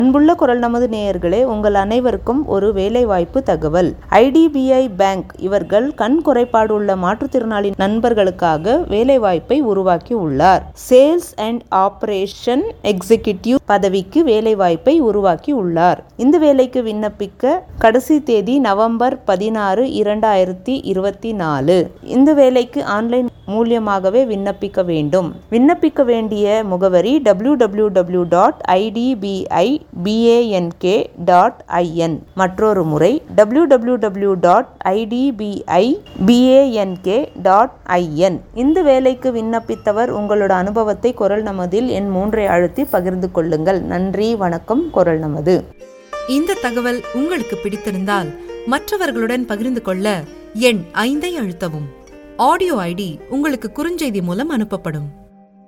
அன்புள்ள குரல் நமது நேயர்களே உங்கள் அனைவருக்கும் ஒரு வேலைவாய்ப்பு தகவல் ஐடிபிஐ பேங்க் இவர்கள் கண் குறைபாடு உள்ள மாற்றுத்திறனாளி நண்பர்களுக்காக வேலைவாய்ப்பை உருவாக்கி உள்ளார் சேல்ஸ் அண்ட் ஆபரேஷன் எக்ஸிகியூட்டிவ் பதவிக்கு வேலைவாய்ப்பை உருவாக்கி உள்ளார் இந்த வேலைக்கு விண்ணப்பிக்க கடைசி தேதி நவம்பர் பதினாறு இரண்டாயிரத்தி இருபத்தி நாலு இந்த வேலைக்கு ஆன்லைன் மூலியமாகவே விண்ணப்பிக்க வேண்டும் விண்ணப்பிக்க வேண்டிய முகவரி W W W dot IDBI BANK dot IN மற்றொரு முறை W W W dot IDBI BANK dot IN இந்த வேலைக்கு விண்ணப்பித்தவர் உங்களோட அனுபவத்தை குரல் நமதில் என் மூன்றை அழுத்தி பகிர்ந்து கொள்ளுங்கள் நன்றி வணக்கம் குரல் நமது இந்த தகவல் உங்களுக்கு பிடித்திருந்தால் மற்றவர்களுடன் பகிர்ந்து கொள்ள எண் ஐந்தை அழுத்தவும் ஆடியோ ஐடி உங்களுக்கு குறுஞ்செய்தி மூலம் அனுப்பப்படும்